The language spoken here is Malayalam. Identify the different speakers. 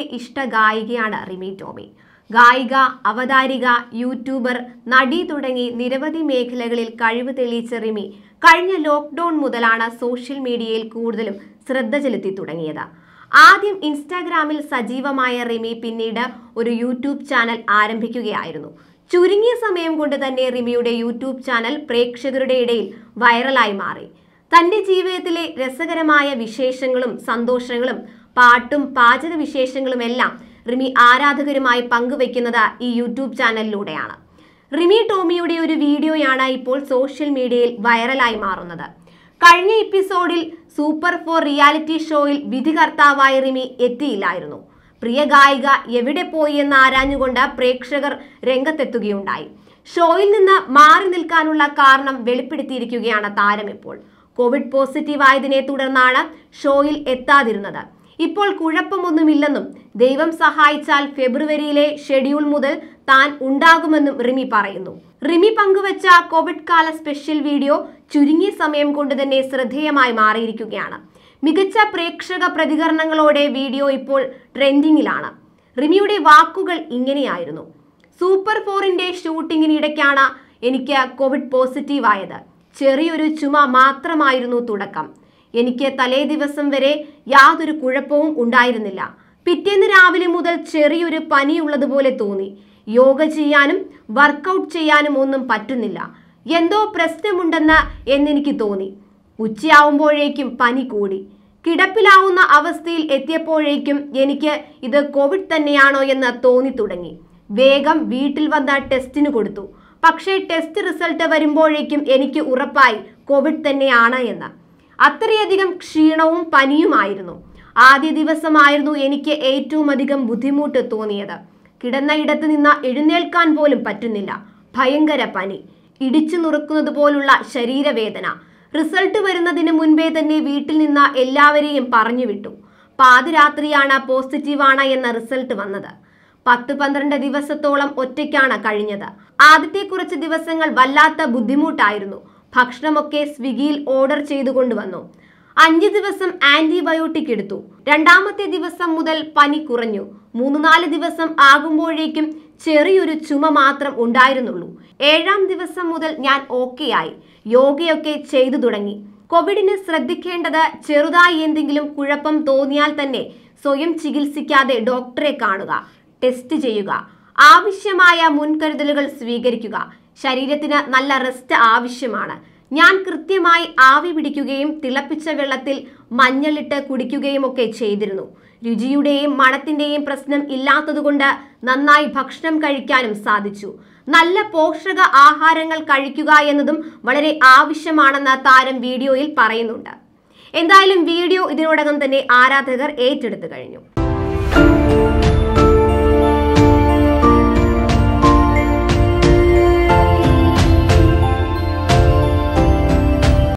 Speaker 1: ഇഷ്ട ഗായികയാണ് റിമി ടോമി ഗായിക അവതാരിക യൂട്യൂബർ നടി തുടങ്ങി നിരവധി മേഖലകളിൽ കഴിവ് തെളിയിച്ച റിമി കഴിഞ്ഞ ലോക്ക്ഡൌൺ മുതലാണ് സോഷ്യൽ മീഡിയയിൽ കൂടുതലും ശ്രദ്ധ ചെലുത്തി തുടങ്ങിയത് ആദ്യം ഇൻസ്റ്റാഗ്രാമിൽ സജീവമായ റിമി പിന്നീട് ഒരു യൂട്യൂബ് ചാനൽ ആരംഭിക്കുകയായിരുന്നു ചുരുങ്ങിയ സമയം കൊണ്ട് തന്നെ റിമിയുടെ യൂട്യൂബ് ചാനൽ പ്രേക്ഷകരുടെ ഇടയിൽ വൈറലായി മാറി തന്റെ ജീവിതത്തിലെ രസകരമായ വിശേഷങ്ങളും സന്തോഷങ്ങളും പാട്ടും പാചക വിശേഷങ്ങളും എല്ലാം റിമി ആരാധകരുമായി പങ്കുവെക്കുന്നത് ഈ യൂട്യൂബ് ചാനലിലൂടെയാണ് റിമി ടോമിയുടെ ഒരു വീഡിയോയാണ് ഇപ്പോൾ സോഷ്യൽ മീഡിയയിൽ വൈറലായി മാറുന്നത് കഴിഞ്ഞ എപ്പിസോഡിൽ സൂപ്പർ ഫോർ റിയാലിറ്റി ഷോയിൽ വിധികർത്താവായ റിമി എത്തിയില്ലായിരുന്നു പ്രിയ ഗായിക എവിടെ പോയി എന്ന് ആരാഞ്ഞുകൊണ്ട് പ്രേക്ഷകർ രംഗത്തെത്തുകയുണ്ടായി ഷോയിൽ നിന്ന് മാറി നിൽക്കാനുള്ള കാരണം വെളിപ്പെടുത്തിയിരിക്കുകയാണ് താരം ഇപ്പോൾ കോവിഡ് പോസിറ്റീവ് ആയതിനെ തുടർന്നാണ് ഷോയിൽ എത്താതിരുന്നത് ഇപ്പോൾ കുഴപ്പമൊന്നുമില്ലെന്നും ദൈവം സഹായിച്ചാൽ ഫെബ്രുവരിയിലെ ഷെഡ്യൂൾ മുതൽ താൻ ഉണ്ടാകുമെന്നും റിമി പറയുന്നു റിമി പങ്കുവച്ച കോവിഡ് കാല സ്പെഷ്യൽ വീഡിയോ ചുരുങ്ങിയ സമയം കൊണ്ട് തന്നെ ശ്രദ്ധേയമായി മാറിയിരിക്കുകയാണ് മികച്ച പ്രേക്ഷക പ്രതികരണങ്ങളോടെ വീഡിയോ ഇപ്പോൾ ട്രെൻഡിങ്ങിലാണ് റിമിയുടെ വാക്കുകൾ ഇങ്ങനെയായിരുന്നു സൂപ്പർ ഫോറിന്റെ ഷൂട്ടിങ്ങിനിടയ്ക്കാണ് എനിക്ക് കോവിഡ് പോസിറ്റീവ് ആയത് ചെറിയൊരു ചുമ മാത്രമായിരുന്നു തുടക്കം എനിക്ക് തലേ ദിവസം വരെ യാതൊരു കുഴപ്പവും ഉണ്ടായിരുന്നില്ല പിറ്റേന്ന് രാവിലെ മുതൽ ചെറിയൊരു പനിയുള്ളതുപോലെ തോന്നി യോഗ ചെയ്യാനും വർക്കൗട്ട് ചെയ്യാനും ഒന്നും പറ്റുന്നില്ല എന്തോ പ്രശ്നമുണ്ടെന്ന് എന്നെനിക്ക് തോന്നി ഉച്ചയാവുമ്പോഴേക്കും പനി കൂടി കിടപ്പിലാവുന്ന അവസ്ഥയിൽ എത്തിയപ്പോഴേക്കും എനിക്ക് ഇത് കോവിഡ് തന്നെയാണോ എന്ന് തോന്നി തുടങ്ങി വേഗം വീട്ടിൽ വന്ന ടെസ്റ്റിന് കൊടുത്തു പക്ഷേ ടെസ്റ്റ് റിസൾട്ട് വരുമ്പോഴേക്കും എനിക്ക് ഉറപ്പായി കോവിഡ് തന്നെയാണ് എന്ന് അത്രയധികം ക്ഷീണവും പനിയുമായിരുന്നു ആദ്യ ദിവസമായിരുന്നു എനിക്ക് ഏറ്റവും അധികം ബുദ്ധിമുട്ട് തോന്നിയത് കിടന്ന ഇടത്ത് നിന്ന് എഴുന്നേൽക്കാൻ പോലും പറ്റുന്നില്ല ഭയങ്കര പനി ഇടിച്ചു നുറുക്കുന്നത് പോലുള്ള ശരീരവേദന റിസൾട്ട് വരുന്നതിന് മുൻപേ തന്നെ വീട്ടിൽ നിന്ന് എല്ലാവരെയും പറഞ്ഞു വിട്ടു പാതിരാത്രിയാണ് പോസിറ്റീവാണ് എന്ന റിസൾട്ട് വന്നത് പത്ത് പന്ത്രണ്ട് ദിവസത്തോളം ഒറ്റയ്ക്കാണ് കഴിഞ്ഞത് ആദ്യത്തെ കുറച്ച് ദിവസങ്ങൾ വല്ലാത്ത ബുദ്ധിമുട്ടായിരുന്നു ഭക്ഷണമൊക്കെ സ്വിഗ്ഗിയിൽ ഓർഡർ ചെയ്തു കൊണ്ടുവന്നു അഞ്ച് ദിവസം ആന്റിബയോട്ടിക് എടുത്തു രണ്ടാമത്തെ ദിവസം മുതൽ പനി കുറഞ്ഞു മൂന്ന് നാല് ദിവസം ആകുമ്പോഴേക്കും ചെറിയൊരു ചുമ മാത്രം ഉണ്ടായിരുന്നുള്ളൂ ഏഴാം ദിവസം മുതൽ ഞാൻ ഓക്കെയായി യോഗയൊക്കെ ചെയ്തു തുടങ്ങി കോവിഡിന് ശ്രദ്ധിക്കേണ്ടത് ചെറുതായി എന്തെങ്കിലും കുഴപ്പം തോന്നിയാൽ തന്നെ സ്വയം ചികിത്സിക്കാതെ ഡോക്ടറെ കാണുക ടെസ്റ്റ് ചെയ്യുക ആവശ്യമായ മുൻകരുതലുകൾ സ്വീകരിക്കുക ശരീരത്തിന് നല്ല റെസ്റ്റ് ആവശ്യമാണ് ഞാൻ കൃത്യമായി ആവി പിടിക്കുകയും തിളപ്പിച്ച വെള്ളത്തിൽ മഞ്ഞളിട്ട് കുടിക്കുകയും ഒക്കെ ചെയ്തിരുന്നു രുചിയുടെയും മണത്തിന്റെയും പ്രശ്നം ഇല്ലാത്തതുകൊണ്ട് നന്നായി ഭക്ഷണം കഴിക്കാനും സാധിച്ചു നല്ല പോഷക ആഹാരങ്ങൾ കഴിക്കുക എന്നതും വളരെ ആവശ്യമാണെന്ന് താരം വീഡിയോയിൽ പറയുന്നുണ്ട് എന്തായാലും വീഡിയോ ഇതിനോടകം തന്നെ ആരാധകർ ഏറ്റെടുത്തു കഴിഞ്ഞു